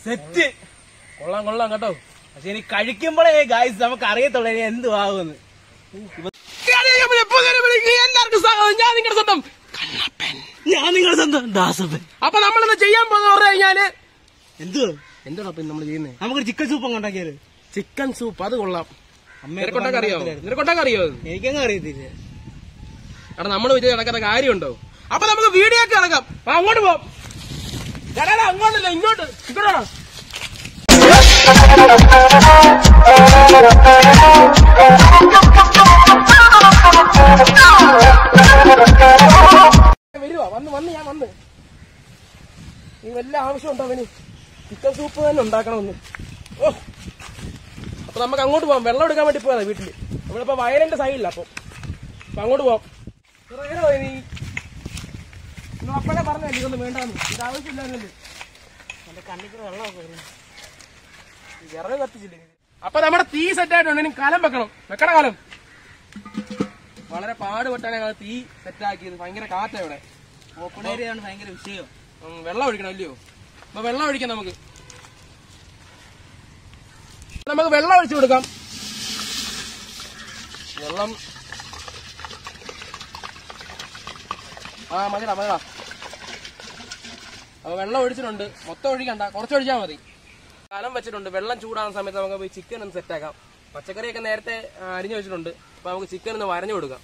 Set കൊള്ളാം കൊള്ളാം കേട്ടോ പക്ഷെ ഇനി കഴിക്കുമ്പോഴേ ഗായ്സ് നമുക്ക് അറിയത്തുള്ളൂ ഇനി എന്തു ആകുമെന്ന് എല്ലാവർക്കും സ്വാഗതം ഞാൻ നിങ്ങളുടെ സ്വന്തം ഞാൻ നിങ്ങളുടെ സ്വന്തം ദാസപ്പൻ അപ്പൊ നമ്മൾ ഇന്ന് ചെയ്യാൻ പോകുന്ന പറഞ്ഞു കഴിഞ്ഞാല് എന്തു എന്താണ് അപ്പൊ നമ്മൾ ചെയ്യുന്നത് നമുക്കൊരു ചിക്കൻ സൂപ്പ് അങ്ങ് ഉണ്ടാക്കിയാല് ചിക്കൻ സൂപ്പ് അത് കൊള്ളാം അമ്മ നിനക്കൊണ്ടൊക്കെ അറിയോ നിനക്കൊണ്ടൊക്കെ അറിയോ അത് എനിക്കങ്ങ് അറിയത്തില്ല കാരണം നമ്മൾ വിജയ് നടക്കുന്ന കാര്യമുണ്ടോ അപ്പൊ നമുക്ക് വീഡിയോ ഒക്കെ ഇറങ്ങാം വാ, അങ്ങോട്ട് പോവാം എടാ, എടാ, അങ്ങോട്ടല്ല ഇങ്ങോട്ട് ഇങ്ങോട്ടാ വരുവാ വന്ന് വന്ന് ഞാൻ വന്ന് നീ വല്ല ആവശ്യമുണ്ടോ അവന് ചിക്കൻ സൂപ്പ് തന്നെ ഉണ്ടാക്കണമെന്ന് ഓ അപ്പൊ നമുക്ക് അങ്ങോട്ട് പോവാം വെള്ളം എടുക്കാൻ വേണ്ടി പോയതാ വീട്ടില് നമ്മളിപ്പോ വയലിന്റെ സൈഡില്ല അപ്പൊ അപ്പൊ അങ്ങോട്ട് പോവാം ഇത്ര നേരമായി നീ നിങ്ങൾ അപ്പഴേ പറഞ്ഞല്ലേ ഇതൊന്നും വേണ്ടാന്ന് ഇത് ആവശ്യമില്ലാന്നല്ലേ എന്റെ കണ്ണിൽ കൂടെ വെള്ളമൊക്കെ വരും വിറക് കത്തിച്ചില്ലേ നീ? അപ്പൊ നമ്മുടെ തീ സെറ്റ് ആയിട്ടുണ്ട് ഇനി കലം വെക്കണം വെക്കണ കലം വളരെ പാടുപെട്ടാണ് ഞങ്ങൾ തീ സെറ്റ് ആക്കിയത് ഭയങ്കര കാറ്റാ ഇവിടെ ഓപ്പൺ ഏരിയ ആണ് ഭയങ്കര വിഷയം ഉം, വെള്ളം ഒഴിക്കണം അല്ലയോ അപ്പൊ വെള്ളം ഒഴിക്കാം നമുക്ക് നമുക്ക് വെള്ളം ഒഴിച്ചു കൊടുക്കാം വെള്ളം ആ മതിടാ മതിടാ അപ്പൊ വെള്ളം ഒഴിച്ചിട്ടുണ്ട് മൊത്തം ഒഴിക്കണ്ട കുറച്ച് ഒഴിച്ചാൽ മതി കലം വെച്ചിട്ടുണ്ട് വെള്ളം ചൂടാകുന്ന സമയത്ത് നമുക്ക് പോയി ചിക്കൻ ഒന്ന് സെറ്റാക്കാം പച്ചക്കറിയൊക്കെ നേരത്തെ ആ, അരിഞ്ഞു വെച്ചിട്ടുണ്ട് അപ്പൊ നമുക്ക് ചിക്കൻ ഒന്ന് വരഞ്ഞു കൊടുക്കാം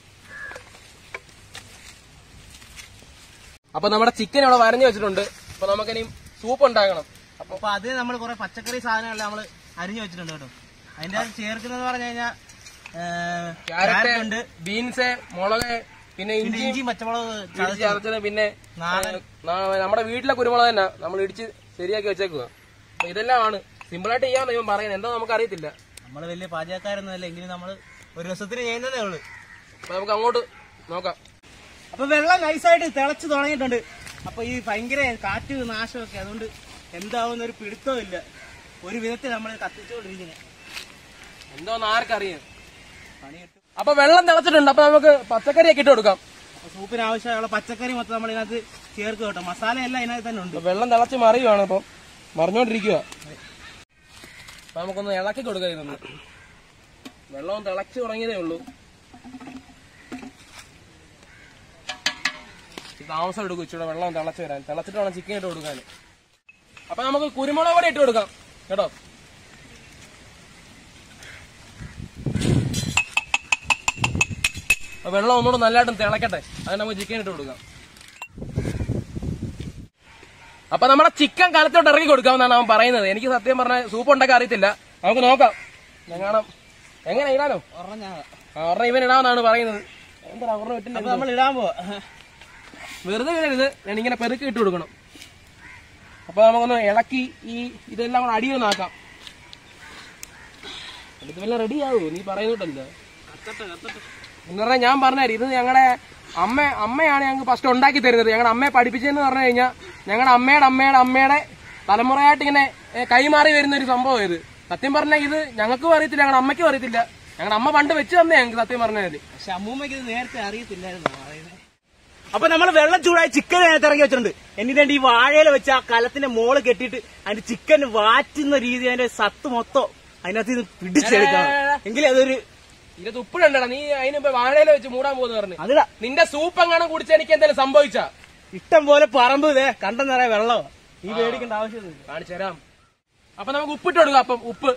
അപ്പൊ നമ്മുടെ ചിക്കൻ ഇവിടെ വരഞ്ഞു വെച്ചിട്ടുണ്ട് അപ്പൊ നമുക്കിനി സൂപ്പ് ഉണ്ടാക്കണം അപ്പൊ അപ്പൊ അതിന് നമ്മൾ കുറെ പച്ചക്കറി സാധനങ്ങളെല്ലാം നമ്മൾ അരിഞ്ഞു വെച്ചിട്ടുണ്ട് കേട്ടോ അതിന്റെ അത് ചേർക്കുന്നത് പറഞ്ഞു കഴിഞ്ഞാൽ ക്യാരറ്റ് ഉണ്ട് ബീൻസ് മുളക് പിന്നെ പിന്നെ ഇഞ്ചി ഇഞ്ചി പച്ചമുളക് ഇടിച്ച് ചതച്ചത് പിന്നെ നാടൻ. ഏ, നാ- നമ്മുടെ വീട്ടിലെ കുരുമുളക് തന്നെ നമ്മൾ ഇടിച്ച് ശരിയാക്കി വെച്ചേക്കുക അപ്പൊ ഇതെല്ലാമാണ് സിമ്പിൾ ആയിട്ട് ചെയ്യാൻ ഇവൻ പറയുന്നത് എന്താ നമുക്ക് അറിയത്തില്ല നമ്മൾ വലിയ പാചകക്കാരൊന്നും അല്ല എങ്കിലും നമ്മൾ ഒരു ദിവസത്തിന് ചെയ്യുന്നതേ ഉള്ളൂ അപ്പൊ നമുക്ക് അങ്ങോട്ട് നോക്കാം അപ്പൊ വെള്ളം നൈസായിട്ട് തിളച്ച് തുടങ്ങിയിട്ടുണ്ട് അപ്പൊ ഈ ഭയങ്കര കാറ്റ് നാശമൊക്കെ അതുകൊണ്ട് എന്താവുന്ന ഒരു പിടുത്തവും ഇല്ല ഒരു വിധത്തിൽ നമ്മൾ കത്തിച്ചുകൊണ്ടിരിക്കുന്നത് എന്തോന്ന് ആർക്കറിയാം പണി കിട്ടും അപ്പൊ വെള്ളം തിളച്ചിട്ടുണ്ട് അപ്പൊ നമുക്ക് പച്ചക്കറിയൊക്കെ ഇട്ട് കൊടുക്കാം അപ്പൊ സൂപ്പിന് ആവശ്യമുള്ള പച്ചക്കറി മൊത്തം നമ്മൾ ഇതിനകത്ത് ചേർക്കും കേട്ടോ മസാല എല്ലാം ഇതിനകത്ത് തന്നെ ഉണ്ട് അപ്പൊ വെള്ളം തിളച്ച് മറിയുവാണ് ഇപ്പൊ മറിഞ്ഞോണ്ടിരിക്കുക അപ്പൊ നമുക്കൊന്ന് ഇളക്കി കൊടുക്കാം ഇതൊന്ന് വെള്ളം തിളച്ച് തുടങ്ങിയതേ ഉള്ളൂ ഇത് താമസം എടുക്കും ഇച്ചിരി വെള്ളം തിളച്ച് വരാൻ തിളച്ചിട്ട് വേണം ചിക്കൻ ഇട്ട് കൊടുക്കാൻ അപ്പൊ നമുക്ക് കുരുമുളക് പൊടി ഇട്ട് കൊടുക്കാം കേട്ടോ അപ്പൊ വെള്ളം ഒന്നുകൂടെ നല്ലതായിട്ടും തിളക്കട്ടെ അതിന് നമുക്ക് ചിക്കൻ ഇട്ട് കൊടുക്കാം അപ്പൊ നമ്മുടെ ചിക്കൻ കലത്തോട്ട് ഇറക്കി കൊടുക്കാമെന്നാണ് അവൻ പറയുന്നത് എനിക്ക് സത്യം പറഞ്ഞ സൂപ്പ് ഉണ്ടാക്കാൻ അറിയത്തില്ല നമുക്ക് നോക്കാം ഞങ്ങാണം എങ്ങനെ ഇടാനോ ഉറഞ്ഞാ ആ, ഒരെണ്ണം ഇവൻ ഇടാമെന്നാണ് പറയുന്നത് എന്താ ഒരെണ്ണം ഇട്ടില്ല അപ്പൊ നമ്മൾ ഇടാൻ പോവാ വെറുതെ ഇടരുത് ഞാൻ ഇങ്ങനെ പെറുക്കി ഇട്ട് കൊടുക്കണം അപ്പൊ നമുക്കൊന്ന് ഇളക്കി ഈ ഇതെല്ലാം കൂടെ അടിയൊന്നാക്കാം ഇത് വല്ല റെഡി ആവോ നീ പറയുന്നുണ്ടല്ലോ എന്ന് പറഞ്ഞാൽ ഞാൻ പറഞ്ഞാൽ ഇത് ഞങ്ങളുടെ അമ്മ അമ്മയാണ് ഞങ്ങൾക്ക് ഫസ്റ്റ് ഉണ്ടാക്കി തരുന്നത് ഞങ്ങളുടെ അമ്മയെ പഠിപ്പിച്ചതെന്ന് പറഞ്ഞു കഴിഞ്ഞാൽ ഞങ്ങളുടെ അമ്മയുടെ അമ്മയുടെ അമ്മയുടെ തലമുറയായിട്ട് ഇങ്ങനെ ഏ, കൈമാറി വരുന്ന ഒരു സംഭവം ഇത് സത്യം പറഞ്ഞാൽ ഇത് ഞങ്ങൾക്കും അറിയത്തില്ല ഞങ്ങളുടെ അമ്മയ്ക്കും അറിയത്തില്ല ഞങ്ങളുടെ അമ്മ പണ്ട് വെച്ച് തന്നെ ഞങ്ങൾക്ക് സത്യം പറഞ്ഞാൽ പക്ഷെ അമ്മൂമ്മയ്ക്ക് ഇത് നേരത്തെ അറിയത്തില്ലായിരുന്നു പറയുന്നത് അപ്പൊ നമ്മൾ വെള്ളം ചൂടായി ചിക്കൻ അതിനകത്ത് ഇറങ്ങി വെച്ചിട്ടുണ്ട് എന്നിട്ട് ഈ വാഴയില വെച്ച് ആ കലത്തിന്റെ മോള് കെട്ടിയിട്ട് അതിന്റെ ചിക്കൻ വാറ്റുന്ന രീതി അതിന്റെ സത്ത് മൊത്തം അതിനകത്ത് ഇത് പിടിച്ചെടുക്കണം എങ്കിലേ അതൊരു ഇത് ഉപ്പിടണ്ടടാ നീ അതിന് വാഴയില വെച്ച് മൂടാൻ പോകുന്നു പറഞ്ഞു അതിടാ നിന്റെ സൂപ്പ് എങ്ങാനും കുടിച്ച് എനിക്ക് എന്തെങ്കിലും സംഭവിച്ചാ ഇഷ്ടം പോലെ പറമ്പ് ഇതേ കണ്ട നിറയെ വെള്ളമാ നീ പേടിക്കേണ്ട ആവശ്യമൊന്നുമില്ല കാണിച്ചു തരാം അപ്പൊ നമുക്ക് ഉപ്പിട്ട് കൊടുക്കാം അപ്പം ഉപ്പ്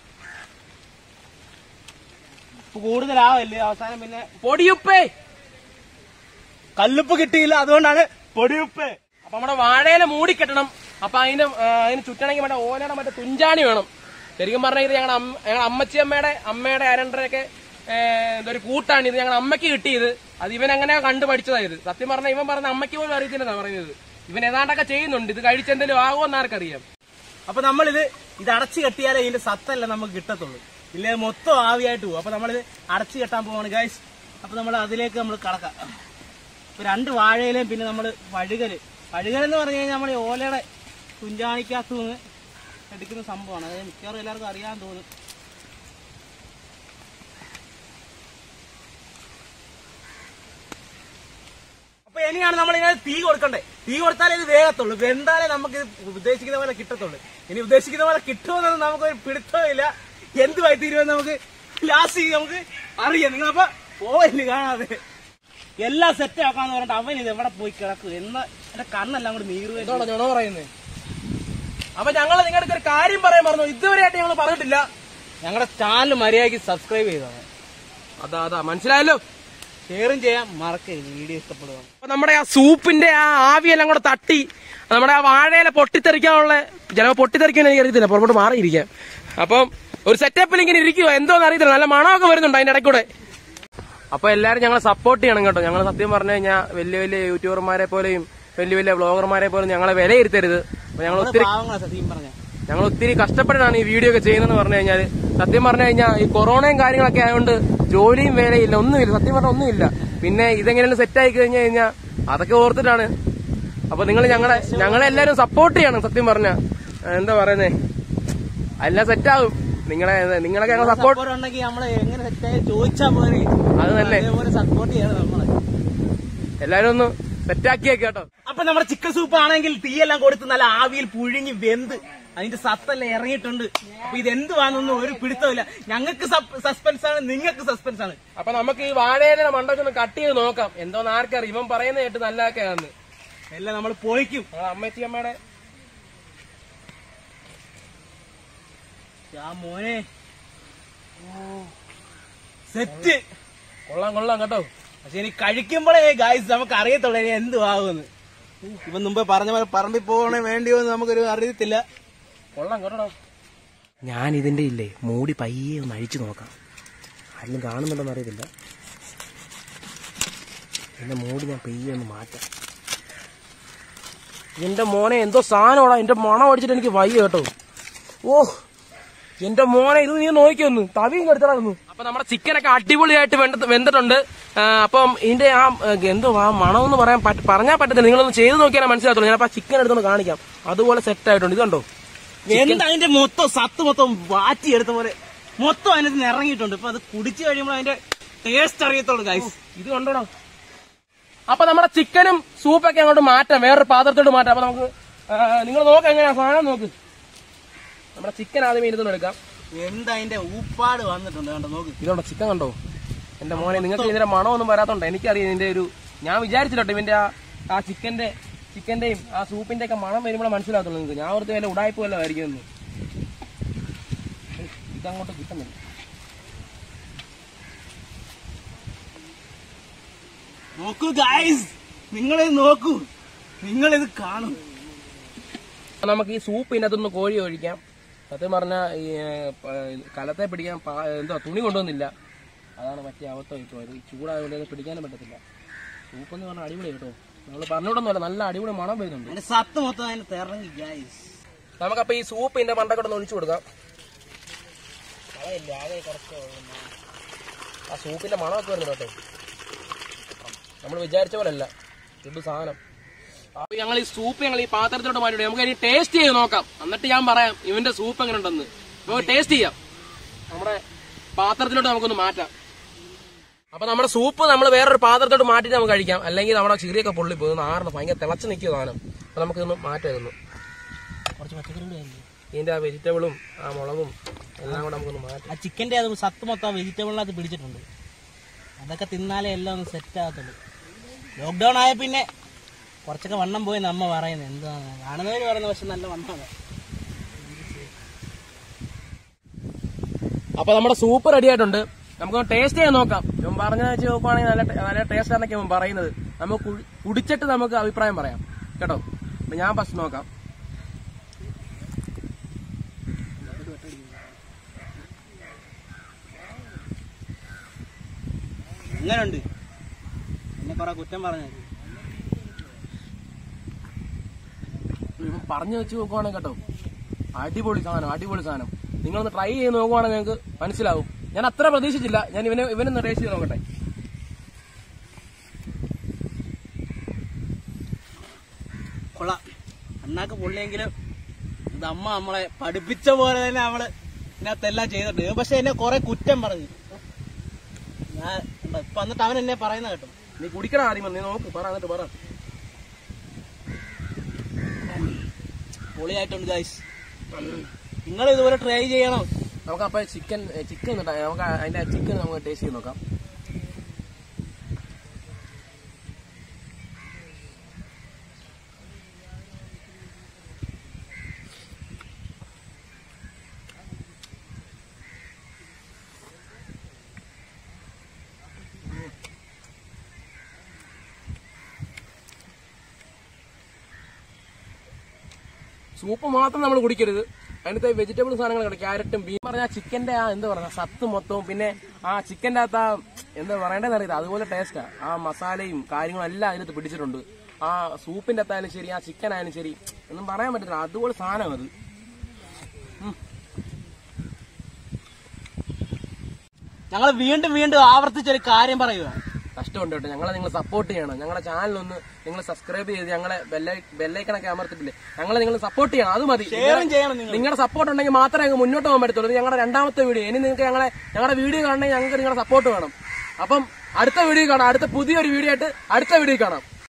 ഇപ്പൊ കൂടുതലാവല്ലേ അവസാനം പിന്നെ പൊടിയുപ്പേ കല്ലുപ്പ് കിട്ടിയില്ല അതുകൊണ്ടാണ് പൊടിയുപ്പ് അപ്പൊ നമ്മുടെ വാഴയില മൂടിക്കെട്ടണം അപ്പൊ അതിന് ആ, അതിന് ചുറ്റണമെങ്കിൽ മറ്റേ ഓലയുടെ മറ്റേ തുഞ്ചാണി വേണം ശരിക്കും പറഞ്ഞാൽ ഇത് ഞങ്ങളുടെ അമ്മ ഞങ്ങളുടെ അമ്മച്ചി അമ്മയുടെ അമ്മയുടെ അരണ്ടരൊക്കെ എന്തൊരു കൂട്ടാണ് ഇത് ഞങ്ങളുടെ അമ്മയ്ക്ക് കിട്ടിയത് അത് ഇവൻ അങ്ങനെ കണ്ടു പഠിച്ചതായത് സത്യം പറഞ്ഞാൽ ഇവൻ പറഞ്ഞ അമ്മയ്ക്ക് പോലും അറിയത്തില്ലെന്നാ പറയുന്നത് ഇവൻ ഏതാണ്ടൊക്കെ ചെയ്യുന്നുണ്ട് ഇത് കഴിച്ചെന്തെങ്കിലും ആകുമെന്ന് ആർക്കറിയാം അപ്പൊ നമ്മളിത് ഇത് അടച്ചു കെട്ടിയാലേ ഇതിന്റെ സത്തല്ല നമുക്ക് കിട്ടത്തുള്ളൂ ഇല്ലേ മൊത്തം ആവിയായിട്ട് പോകും അപ്പൊ നമ്മളിത് അടച്ചു കെട്ടാൻ പോവാണ് ഗൈസ് അപ്പൊ നമ്മൾ അതിലേക്ക് നമ്മൾ കടക്കാം ഇപ്പൊ രണ്ട് വാഴയിലേയും പിന്നെ നമ്മൾ വഴുകല് വഴുകൽ എന്ന് പറഞ്ഞു കഴിഞ്ഞാൽ നമ്മൾ ഓലയുടെ കുഞ്ചാണിക്കകത്തു നിന്ന് എടുക്കുന്ന സംഭവമാണ് അത് മിക്കവാറും എല്ലാവർക്കും അറിയാൻ തോന്നും അപ്പൊ അപ്പൊ ഇനിയാണ് നമ്മൾ ഇതിനകത്ത് തീ കൊടുക്കണ്ടേ തീ കൊടുത്താലേ ഇത് വേഗത്തുള്ളൂ വെന്താലേ നമുക്ക് ഇത് ഉദ്ദേശിക്കുന്ന പോലെ കിട്ടത്തുള്ളൂ ഇനി ഉദ്ദേശിക്കുന്ന പോലെ കിട്ടുമെന്നൊന്നും നമുക്കൊരു പിടുത്തമില്ല എന്തുമായി തീരുമെന്ന് നമുക്ക് ലാസ്റ്റ് നമുക്ക് അറിയാം നിങ്ങളപ്പോ പോവല്ലേ കാണാതെ എല്ലാം സെറ്റ് ആക്കാന്ന് പറഞ്ഞിട്ട് അവൻ ഇത് എവിടെ പോയി കിടക്കും എന്ന് എന്റെ കണ്ണെല്ലാം കൂടി നീറുവേ എന്തോടാ ഞണോ പറയുന്നത് അപ്പൊ ഞങ്ങൾ നിങ്ങളുടെ ഒരു കാര്യം പറയാൻ പറഞ്ഞു ഇതുവരെയായിട്ട് ഞങ്ങൾ പറഞ്ഞിട്ടില്ല ഞങ്ങളുടെ ചാനൽ മര്യാദയ്ക്ക് സബ്സ്ക്രൈബ് ചെയ്തതാണ് അതാ അതാ മനസ്സിലായല്ലോ ഷെയറും ചെയ്യാം മറക്കരുത് വീഡിയോ ഇഷ്ടപ്പെടുക അപ്പൊ നമ്മുടെ ആ സൂപ്പിന്റെ ആ ആവിയെല്ലാം കൂടെ തട്ടി നമ്മുടെ ആ വാഴയില പൊട്ടിത്തെറിക്കാനുള്ള ചിലപ്പോൾ പൊട്ടിത്തെറിക്കാൻ എനിക്ക് അറിയത്തില്ല പുറത്തോട്ട് മാറിയിരിക്കാം അപ്പം ഒരു സെറ്റപ്പിൽ ഇങ്ങനെ ഇരിക്കുക എന്തോന്ന് അറിയത്തില്ല നല്ല മണമൊക്കെ വരുന്നുണ്ട് അതിന്റെ ഇടയ്ക്കൂടെ അപ്പൊ എല്ലാരും ഞങ്ങളെ സപ്പോർട്ട് ചെയ്യണം കേട്ടോ ഞങ്ങൾ സത്യം പറഞ്ഞു കഴിഞ്ഞാൽ വലിയ വലിയ യൂട്യൂബർമാരെ പോലെയും വലിയ വലിയ വ്ളോഗർമാരെ പോലും ഞങ്ങളെ വിലയിരുത്തരുത് അപ്പൊ ഞങ്ങൾ ഒത്തിരി പാവങ്ങളാ സത്യം പറഞ്ഞ ഞങ്ങൾ ഒത്തിരി കഷ്ടപ്പെട്ടാണ് ഈ വീഡിയോ ഒക്കെ ചെയ്യുന്നതെന്ന് പറഞ്ഞു കഴിഞ്ഞാൽ സത്യം പറഞ്ഞു കഴിഞ്ഞാൽ ഈ കൊറോണയും കാര്യങ്ങളൊക്കെ ആയതുകൊണ്ട് ജോലിയും വേലയില്ല ഒന്നുമില്ല സത്യം പറഞ്ഞാൽ ഒന്നുമില്ല പിന്നെ ഇതെങ്ങനെയാണ് സെറ്റ് ആയി കഴിഞ്ഞു കഴിഞ്ഞാൽ അതൊക്കെ ഓർത്തിട്ടാണ് അപ്പൊ നിങ്ങൾ ഞങ്ങളെ ഞങ്ങളെ എല്ലാവരും സപ്പോർട്ട് ചെയ്യണം സത്യം പറഞ്ഞ എന്താ പറയുന്നേ എല്ലാം സെറ്റ് ആകും നിങ്ങളെ നിങ്ങളൊക്കെ ഞങ്ങൾ സപ്പോർട്ട് സപ്പോർട്ട് ഉണ്ടെങ്കിൽ നമ്മളെ എങ്ങനെ സെറ്റായി ചോദിച്ചാ പോരെ അത് തന്നെ അതേപോലെ സപ്പോർട്ട് ചെയ്യണം നമ്മളെ എല്ലാരും ഒന്ന് സെറ്റാക്കിയേക്ക് കേട്ടോ അപ്പൊ നമ്മുടെ ചിക്കൻ സൂപ്പ് ആണെങ്കിൽ തീയെല്ലാം കൊടുത്ത് നല്ല ആവിയിൽ പുഴുങ്ങി വെന്ത് അതിന്റെ സത്തെല്ലാം ഇറങ്ങിയിട്ടുണ്ട് അപ്പൊ ഇത് എന്തുവാണെന്നൊന്നും ഒരു പിടുത്തമില്ല ഞങ്ങൾക്ക് സസ്പെൻസ് ആണ് നിങ്ങൾക്ക് സസ്പെൻസ് ആണ് അപ്പൊ നമുക്ക് ഈ വാഴയുടെ മണ്ടൊക്കെ ഒന്ന് കട്ട് ചെയ്ത് നോക്കാം എന്തോന്ന് ആർക്കറിയാം ഇവൻ പറയുന്ന കേട്ട് നല്ലതൊക്കെയാന്ന് എല്ലാം നമ്മൾ പൊളിക്കും ഞങ്ങൾ അമ്മച്ചി അമ്മയുടെ ആ മോനെ സെറ്റ് കൊള്ളാം കൊള്ളാം കേട്ടോ പക്ഷെ ഇനി കഴിക്കുമ്പോഴേ ഗായ്സ് നമുക്ക് അറിയത്തുള്ളൂ ഇനി എന്തുവാകുമെന്ന് ഇവൻ മുമ്പേ പറഞ്ഞ പോലെ പറമ്പിൽ പോകണേ വേണ്ടിയോ എന്ന് നമുക്കൊരു അറിയത്തില്ല കൊള്ളാം കേട്ടോ ഞാൻ ഇതിന്റെ ഇല്ലേ മൂടി പയ്യെ ഒന്ന് അഴിച്ചു നോക്കാം ആരും കാണുന്നുണ്ടോന്ന് അറിയത്തില്ല എന്റെ മൂടി ഞാൻ പയ്യെ ഒന്ന് മാറ്റാം എന്റെ മോനെ എന്തോ സാധനമാടാ എന്റെ മണം അടിച്ചിട്ട് എനിക്ക് വയ്യ കേട്ടോ ഓ എന്റെ മോനെ ഇത് നീ നോക്കിയൊന്ന് തവിയും കെടുത്തടായിരുന്നു അപ്പൊ നമ്മുടെ ചിക്കനൊക്കെ അടിപൊളിയായിട്ട് വെന്ത- വെന്തിട്ടുണ്ട് ആ, അപ്പം ഇതിന്റെ ആ ഏ, എന്തോ ആ മണം എന്ന് പറയാൻ പറ്റ- പറഞ്ഞാൽ പറ്റത്തില്ല നിങ്ങളൊന്ന് ചെയ്ത് നോക്കിയാൽ മനസ്സിലാകത്തുള്ളൂ ഞാൻ അപ്പൊ ആ ചിക്കൻ എടുത്തൊന്ന് കാണിക്കാം അതുപോലെ സെറ്റ് ആയിട്ടുണ്ട് ഇത് കണ്ടോ എന്താ അതിന്റെ മൊത്തം സത്ത് മൊത്തം വാറ്റിയെടുത്ത പോലെ മൊത്തം അതിനകത്ത് നിന്ന് ഇറങ്ങിയിട്ടുണ്ട് ഇപ്പൊ അത് കുടിച്ചു കഴിയുമ്പോൾ അതിന്റെ ടേസ്റ്റ് അറിയത്തുള്ളൂ ഗൈസ് ഇത് കണ്ടോടാ അപ്പൊ നമ്മുടെ ചിക്കനും സൂപ്പൊക്കെ അങ്ങോട്ട് മാറ്റാം വേറൊരു പാത്രത്തോട്ട് മാറ്റാം അപ്പൊ നമുക്ക് നിങ്ങൾ നോക്ക് എങ്ങനെയാ സാധനം നോക്ക് നമ്മുടെ ചിക്കൻ ആദ്യം ഇരുന്ന് എടുക്കാം എന്താ അതിന്റെ ഊപ്പാട് വന്നിട്ടുണ്ട് കണ്ടോ നോക്ക് ഇതുണ്ടോ ചിക്കൻ കണ്ടോ എന്റെ മോനെ നിങ്ങൾക്ക് ഇതിന്റെ മണമൊന്നും വരാത്തോണ്ട് എനിക്കറിയാം ഇതിന്റെ ഒരു ഞാൻ വിചാരിച്ചിട്ടോ ഇവന്റെ ആ ആ ചിക്കന്റെ ചിക്കന്റെയും ആ സൂപ്പിന്റെ ഒക്കെ മണം വരുമ്പോഴേ മനസ്സിലാകത്തുള്ളൂ നിങ്ങൾക്ക് ഞാൻ ഓർത്ത് വല്ല ഉടായ്പ വല്ല ആയിരിക്കും ഇതങ്ങോട്ട് കിട്ടുന്നില്ല നോക്കൂ ഗൈസ് നിങ്ങളിത് നോക്കൂ നിങ്ങളിത് കാണും അപ്പൊ നമുക്ക് ഈ സൂപ്പ് ഇതിനകത്തൊന്ന് കോഴി ഒഴിക്കാം സത്യം പറഞ്ഞാൽ ഈ ഏ, പ- കലത്തെ പിടിക്കാൻ പാ- എന്തോ തുണി കൊണ്ടുവന്നില്ല അതാണ് മറ്റേ അവസ്ഥ ഇപ്പോൾ ഈ ചൂടായതുകൊണ്ട് ഇത് പിടിക്കാനും പറ്റത്തില്ല സൂപ്പ് എന്ന് പറഞ്ഞാൽ അടിപൊളി കേട്ടോ നമ്മൾ പറഞ്ഞോടൊന്നുമല്ല നല്ല അടിപൊളി മണം വരുന്നുണ്ട് അതിന്റെ സത്ത് മൊത്തം അതിനകത്ത് ഇറങ്ങി ഗൈസ് നമുക്കപ്പോൾ ഈ സൂപ്പ് ഇതിന്റെ മണ്ടക്കൂടെ ഒഴിച്ചു കൊടുക്കാം ആ സൂപ്പിന്റെ മണമൊക്കെ വരുന്നുണ്ട് കേട്ടോ നമ്മൾ വിചാരിച്ച പോലല്ല ഇത് സാധനം അപ്പൊ ഞങ്ങൾ ഈ സൂപ്പ് ഞങ്ങൾ ഈ പാത്രത്തിലോട്ട് മാറ്റി നമുക്ക് ഇനി ടേസ്റ്റ് ചെയ്ത് നോക്കാം എന്നിട്ട് ഞാൻ പറയാം ഇവന്റെ സൂപ്പ് എങ്ങനെ ഉണ്ടെന്ന് നമുക്ക് ടേസ്റ്റ് ചെയ്യാം നമ്മുടെ പാത്രത്തിലോട്ട് നമുക്കൊന്ന് മാറ്റാം അപ്പൊ നമ്മുടെ സൂപ്പ് നമ്മൾ വേറൊരു പാത്രത്തോട്ട് മാറ്റിട്ട് നമുക്ക് കഴിക്കാം അല്ലെങ്കിൽ നമ്മുടെ ചിറിയൊക്കെ പൊള്ളി പോകുന്നു ആറിന് ഭയങ്കര തിളച്ച് നിൽക്കുക സാധനം അപ്പൊ നമുക്കൊന്ന് മാറ്റാം ഇതൊന്ന് കുറച്ച് പച്ചക്കറി ഇതിന്റെ ആ വെജിറ്റബിളും ആ മുളകും എല്ലാം കൂടെ നമുക്കൊന്ന് മാറ്റാം ആ ചിക്കന്റെ അത് സത്ത് മൊത്തം വെജിറ്റബിളിനകത്ത് പിടിച്ചിട്ടുണ്ട് അതൊക്കെ തിന്നാലേ എല്ലാം ഒന്ന് സെറ്റ് ആകത്തുള്ളൂ ലോക്ക്ഡൌൺ ആയ പിന്നെ കുറച്ചൊക്കെ വണ്ണം പോയി നമ്മ പറയുന്നത് എന്താണ് കാണുന്നവര് പറയുന്നത് പക്ഷെ നല്ല വണ്ണമാണ് അപ്പൊ നമ്മുടെ സൂപ്പ് റെഡി ആയിട്ടുണ്ട് നമുക്ക് ടേസ്റ്റ് ചെയ്യാൻ നോക്കാം ഇവൻ പറഞ്ഞ വെച്ച് നോക്കുവാണെങ്കിൽ നല്ല ടേ- നല്ല ടേസ്റ്റ് ആണെന്നൊക്കെ ഇവൻ പറയുന്നത് നമുക്ക് കുടി- കുടിച്ചിട്ട് നമുക്ക് അഭിപ്രായം പറയാം കേട്ടോ അപ്പൊ ഞാൻ ഫസ്റ്റ് നോക്കാം എങ്ങനെയുണ്ട് എന്നെ കുറെ കുറ്റം പറഞ്ഞു ഇവൻ പറഞ്ഞു വെച്ച് നോക്കുവാണെങ്കിൽ കേട്ടോ അടിപൊളി സാധനം അടിപൊളി സാധനം നിങ്ങളൊന്ന് ട്രൈ ചെയ്ത് നോക്കുവാണെങ്കിൽ നിങ്ങൾക്ക് മനസ്സിലാവും ഞാൻ അത്ര പ്രതീക്ഷിച്ചില്ല ഞാൻ ഇവനെ ഇവനൊന്ന് ടേസ്റ്റ് ചെയ്ത് നോക്കട്ടെ കൊള്ളാം അണ്ണാക്ക് പൊള്ളിയെങ്കിലും ഇത് അമ്മ നമ്മളെ പഠിപ്പിച്ച പോലെ തന്നെ അവള് ഇതിനകത്തെല്ലാം ചെയ്തിട്ടുണ്ട് പക്ഷെ എന്നെ കുറെ കുറ്റം പറഞ്ഞു ഞാൻ ഇപ്പൊ എന്നിട്ട് അവൻ എന്നെ പറയുന്ന കേട്ടോ നീ കുടിക്കണം ആദ്യം വന്ന്. നീ നോക്ക് പറ എന്നിട്ട് പറ പൊളിയായിട്ടുണ്ട് ഗൈസ് നിങ്ങൾ ഇതുപോലെ ട്രൈ ചെയ്യണം നമുക്ക് അപ്പൊ ചിക്കൻ ചിക്കൻ നമുക്ക് അതിന്റെ ചിക്കൻ നമുക്ക് ടേസ്റ്റ് ചെയ്ത് നോക്കാം സൂപ്പ് മാത്രം നമ്മൾ കുടിക്കരുത് അതിനകത്ത് വെജിറ്റബിൾ സാധനങ്ങൾ ക്യാരറ്റും ബീൻ പറഞ്ഞ ചിക്കന്റെ ആ എന്താ പറയുക സത്ത് മൊത്തവും പിന്നെ ആ ചിക്കന്റെ അകത്ത് ആ എന്താ പറയേണ്ടതെന്ന് അറിയില്ല അതുപോലെ ടേസ്റ്റാ ആ മസാലയും കാര്യങ്ങളും എല്ലാം അതിനകത്ത് പിടിച്ചിട്ടുണ്ട് ആ സൂപ്പിന്റെ അകത്തായാലും ശരി ആ ചിക്കൻ ആയാലും ശരി ഒന്നും പറയാൻ പറ്റത്തില്ല അതുപോലെ സാധനം അത് ഞങ്ങൾ വീണ്ടും വീണ്ടും ആവർത്തിച്ചൊരു കാര്യം പറയുക കഷ്ടമുണ്ട് കേട്ടോ ഞങ്ങളെ നിങ്ങൾ സപ്പോർട്ട് ചെയ്യണം ഞങ്ങളുടെ ചാനലൊന്ന് നിങ്ങൾ സബ്സ്ക്രൈബ് ചെയ്ത് ഞങ്ങളെ ബെല്ലൈക്കണൊക്കെ അമർത്തിട്ടില്ലേ ഞങ്ങളെ നിങ്ങൾ സപ്പോർട്ട് ചെയ്യണം അത് മതി ഷെയറും ചെയ്യണം നിങ്ങൾ നിങ്ങളുടെ സപ്പോർട്ട് ഉണ്ടെങ്കിൽ മാത്രമേ അങ്ങ് മുന്നോട്ട് പോകാൻ പറ്റത്തുള്ളൂ ഇത് ഞങ്ങളുടെ രണ്ടാമത്തെ വീഡിയോ ഇനി നിങ്ങൾക്ക് ഞങ്ങളെ ഞങ്ങളുടെ വീഡിയോ കാണണമെങ്കിൽ ഞങ്ങൾക്ക് നിങ്ങളുടെ സപ്പോർട്ട് വേണം അപ്പം അടുത്ത വീഡിയോ കാണാം അടുത്ത പുതിയൊരു വീഡിയോ ആയിട്ട് അടുത്ത വീഡിയോ കാണാം